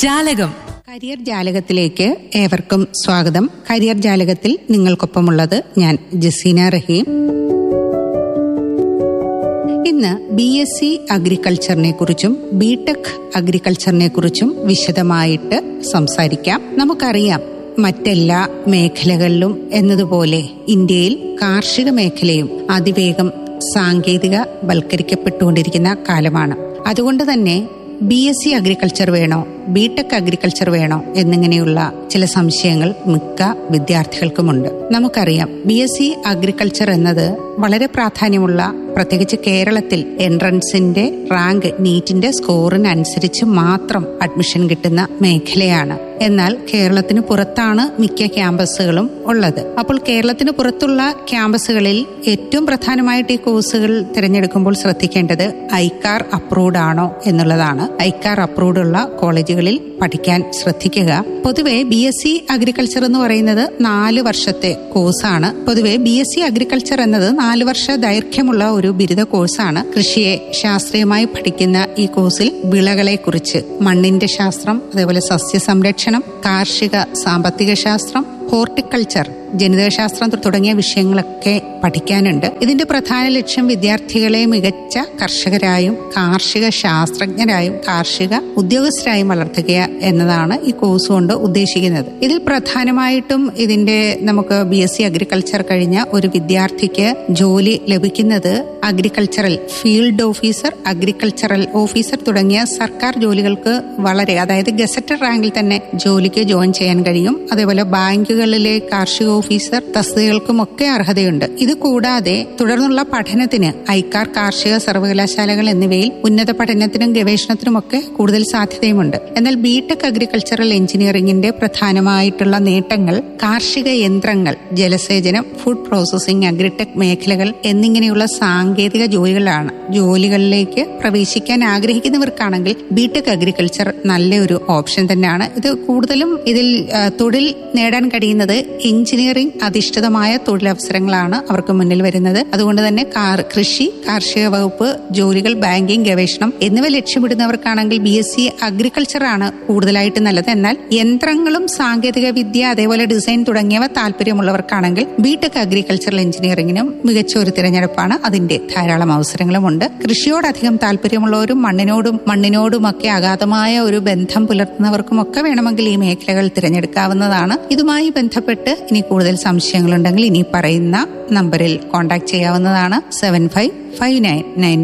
ജാലകം കരിയർ ജാലകത്തിലേക്ക് ഏവർക്കും സ്വാഗതം കരിയർ ജാലകത്തിൽ നിങ്ങൾക്കൊപ്പമുള്ളത് ഞാൻ ജസീന റഹീം ഇന്ന് ബി എസ് സി അഗ്രികൾച്ചറിനെ കുറിച്ചും ബി ടെക് അഗ്രികൾച്ചറിനെ കുറിച്ചും വിശദമായിട്ട് സംസാരിക്കാം നമുക്കറിയാം മറ്റെല്ലാ മേഖലകളിലും എന്നതുപോലെ ഇന്ത്യയിൽ കാർഷിക മേഖലയും അതിവേഗം സാങ്കേതിക വൽക്കരിക്കപ്പെട്ടുകൊണ്ടിരിക്കുന്ന കാലമാണ് അതുകൊണ്ട് തന്നെ ബി എസ് സി അഗ്രികൾച്ചർ വേണോ ബി ടെക് അഗ്രികൾച്ചർ വേണോ എന്നിങ്ങനെയുള്ള ചില സംശയങ്ങൾ മിക്ക വിദ്യാർത്ഥികൾക്കുമുണ്ട് നമുക്കറിയാം ബി എസ് സി അഗ്രികൾച്ചർ എന്നത് വളരെ പ്രാധാന്യമുള്ള പ്രത്യേകിച്ച് കേരളത്തിൽ എൻട്രൻസിന്റെ റാങ്ക് നീറ്റിന്റെ സ്കോറിനനുസരിച്ച് മാത്രം അഡ്മിഷൻ കിട്ടുന്ന മേഖലയാണ് എന്നാൽ കേരളത്തിന് പുറത്താണ് മിക്ക ക്യാമ്പസുകളും ഉള്ളത് അപ്പോൾ കേരളത്തിന് പുറത്തുള്ള ക്യാമ്പസുകളിൽ ഏറ്റവും പ്രധാനമായിട്ട് ഈ കോഴ്സുകൾ തിരഞ്ഞെടുക്കുമ്പോൾ ശ്രദ്ധിക്കേണ്ടത് ഐക്കാർ അപ്രൂവ്ഡ് ആണോ എന്നുള്ളതാണ് ഐക്കാർ അപ്രൂവ്ഡ് ഉള്ള കോളേജുകളിൽ പഠിക്കാൻ ശ്രദ്ധിക്കുക പൊതുവെ ബി എസ് സി അഗ്രികൾച്ചർ എന്ന് പറയുന്നത് നാല് വർഷത്തെ കോഴ്സാണ് പൊതുവെ ബി എസ് സി അഗ്രികൾച്ചർ എന്നത് നാല് വർഷ ദൈർഘ്യമുള്ള ഒരു ബിരുദ കോഴ്സാണ് കൃഷിയെ ശാസ്ത്രീയമായി പഠിക്കുന്ന ഈ കോഴ്സിൽ വിളകളെ കുറിച്ച് മണ്ണിന്റെ ശാസ്ത്രം അതേപോലെ സസ്യ സംരക്ഷണം കാർഷിക സാമ്പത്തിക ശാസ്ത്രം ഹോർട്ടിക്കൾച്ചർ ജനിതകശാസ്ത്രം തുടങ്ങിയ വിഷയങ്ങളൊക്കെ പഠിക്കാനുണ്ട് ഇതിന്റെ പ്രധാന ലക്ഷ്യം വിദ്യാർത്ഥികളെ മികച്ച കർഷകരായും കാർഷിക ശാസ്ത്രജ്ഞരായും കാർഷിക ഉദ്യോഗസ്ഥരായും വളർത്തുക എന്നതാണ് ഈ കോഴ്സ് കൊണ്ട് ഉദ്ദേശിക്കുന്നത് ഇതിൽ പ്രധാനമായിട്ടും ഇതിന്റെ നമുക്ക് ബി എസ് സി അഗ്രികൾച്ചർ കഴിഞ്ഞ ഒരു വിദ്യാർത്ഥിക്ക് ജോലി ലഭിക്കുന്നത് agricultural field officer agricultural officer തുടങ്ങിയ സർക്കാർ ജോലികൾക്ക് വളരെ അതായത് ഗസറ്റഡ് റാങ്കിൽ തന്നെ ജോലിക്ക് ജോയിൻ ചെയ്യാൻ കഴിയും അതേപോലെ ബാങ്കുകളിലെ കാർഷിക ഓഫീസർ തസ്തികകൾക്കുമൊക്കെ അർഹതയുണ്ട് ഇത് കൂടാതെ തുടർന്നുള്ള പഠനത്തിന് ഐക്കാർ കാർഷിക സർവകലാശാലകൾ എന്നിവയിൽ ഉന്നത പഠനത്തിനും ഗവേഷണത്തിനുമൊക്കെ കൂടുതൽ സാധ്യതയുമുണ്ട് എന്നാൽ ബി ടെക് അഗ്രികൾച്ചറൽ എഞ്ചിനീയറിംഗിന്റെ പ്രധാനമായിട്ടുള്ള നേട്ടങ്ങൾ കാർഷിക യന്ത്രങ്ങൾ ജലസേചനം ഫുഡ് പ്രോസസിംഗ് അഗ്രിടെക് മേഖലകൾ എന്നിങ്ങനെയുള്ള സാങ്കേതിക ജോലികളാണ് ജോലികളിലേക്ക് പ്രവേശിക്കാൻ ആഗ്രഹിക്കുന്നവർക്കാണെങ്കിൽ ബി ടെക് അഗ്രികൾച്ചർ നല്ലൊരു ഓപ്ഷൻ തന്നെയാണ് ഇത് കൂടുതലും ഇതിൽ ആ, തൊഴിൽ നേടാൻ കഴിയുന്നത് എഞ്ചിനീയറിംഗ് അധിഷ്ഠിതമായ തൊഴിലവസരങ്ങളാണ് അവർക്ക് മുന്നിൽ വരുന്നത് അതുകൊണ്ട് തന്നെ കാർ കൃഷി കാർഷിക വകുപ്പ് ജോലികൾ ബാങ്കിംഗ് ഗവേഷണം എന്നിവ ലക്ഷ്യമിടുന്നവർക്കാണെങ്കിൽ ബി എസ് സി അഗ്രികൾച്ചർ ആണ് കൂടുതലായിട്ട് നല്ലത് എന്നാൽ യന്ത്രങ്ങളും സാങ്കേതിക വിദ്യ അതേപോലെ ഡിസൈൻ തുടങ്ങിയവ താല്പര്യമുള്ളവർക്കാണെങ്കിൽ ബി ടെക് അഗ്രികൾച്ചറൽ എഞ്ചിനീയറിംഗിനും മികച്ച ഒരു തിരഞ്ഞെടുപ്പാണ് അതിന്റെ ധാരാളം അവസരങ്ങളുമുണ്ട് കൃഷിയോടധികം താല്പര്യമുള്ളവരും മണ്ണിനോടും മണ്ണിനോടുമൊക്കെ അഗാധമായ ഒരു ബന്ധം പുലർത്തുന്നവർക്കും ഒക്കെ വേണമെങ്കിൽ ഈ മേഖലകൾ തിരഞ്ഞെടുക്കാവുന്നതാണ് ഇതുമായി ബന്ധപ്പെട്ട് ഇനി കൂടുതൽ സംശയങ്ങളുണ്ടെങ്കിൽ ഇനി പറയുന്ന നമ്പറിൽ കോൺടാക്ട് ചെയ്യാവുന്നതാണ് seven five five nine nine